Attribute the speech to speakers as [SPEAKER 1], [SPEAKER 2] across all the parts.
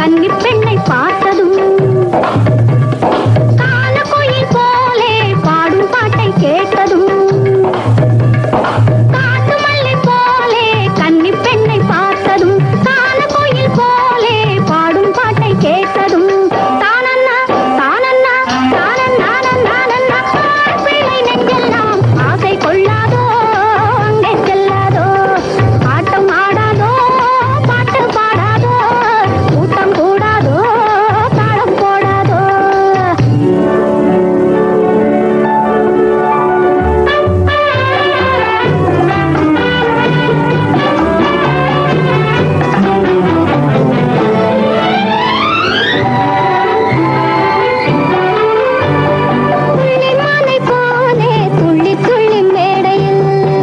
[SPEAKER 1] கன்னி பெண்ணை பார்த்ததும் காலக்குயில் போலே பாடும் பாட்டை கேட்டதும் காட்டு மல்லி போலே கன்னி பெண்ணை பார்த்ததும் காலக்குயில் போலே பாடும் பாட்டை கேட்டதும் தானண்ணா தானண்ணா தானண்ணா நானண்ணா பிள்ளை நெஞ்செல்லாம் ஆசை கொள்ளாதோ அங்கே செல்லாதோ ஆட்டம் ஆடாதோ பாட்டு பாடாதோ கூட்டம் கூடாதோ தாளம் போடாதோ துள்ளிமானை போலே துள்ளி துள்ளி மேடையில்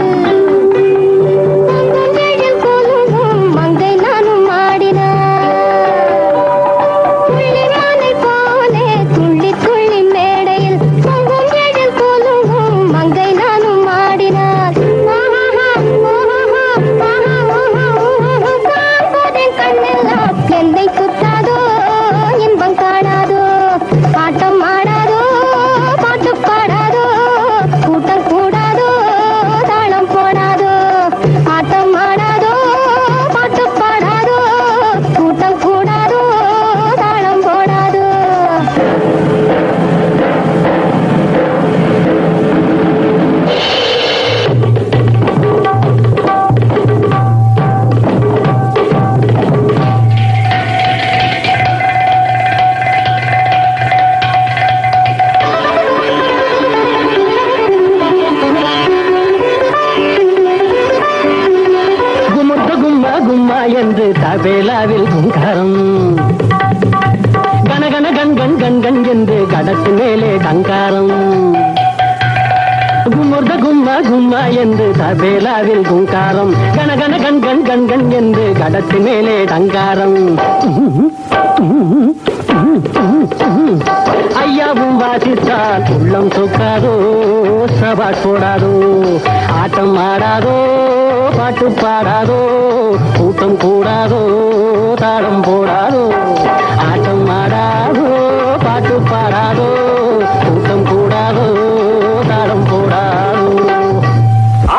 [SPEAKER 1] பூங்குழலில் குலுங்கும் மங்கை நானும் ஆடினார் துள்ளிமானை போலே துள்ளி துள்ளி மேடையில் பூங்குழலில் குலுங்கும் மங்கை நானும் ஆடினார் ஆஹாஹா, ஓஹோஹோ, ஆஹா, ஓஹோ, ஓஹோ, பார்ப்பதன் கண்ணெல்லாம் எந்தை சுத்தாதோ இன்பம் காணாதோ ஆட்டம் ஆடாதோ பாட்டு பாடாதோ கூட்டம் கூடாதோ தாளம் போடாதோ ஆட்டம் ஆடாதோ பாட்டு பாடாதோ கூட்டம் கூடாதோ தாளம் போடாதோ
[SPEAKER 2] குமுர்த கும்மா கும்மா என்று தபேலாவில் குங்காரம் கனகன கண் கண் கண் கண் என்று கடத்து மேலே கங்காரம் குமுர்த கும்மா கும்மா என்று தபேலாவில் குங்காரம் கனகன கண் கண் கண் கண் என்று கடத்து மேலே டங்காரம் ஐயாவும் வாசித்தால் உள்ளம் சொக்காதோ சபாட் போடாதோ ஆட்டம் ஆடாதோ பாட்டு பாடாதோ கூட்டம் கூடாதோ தாளம் போடாதோ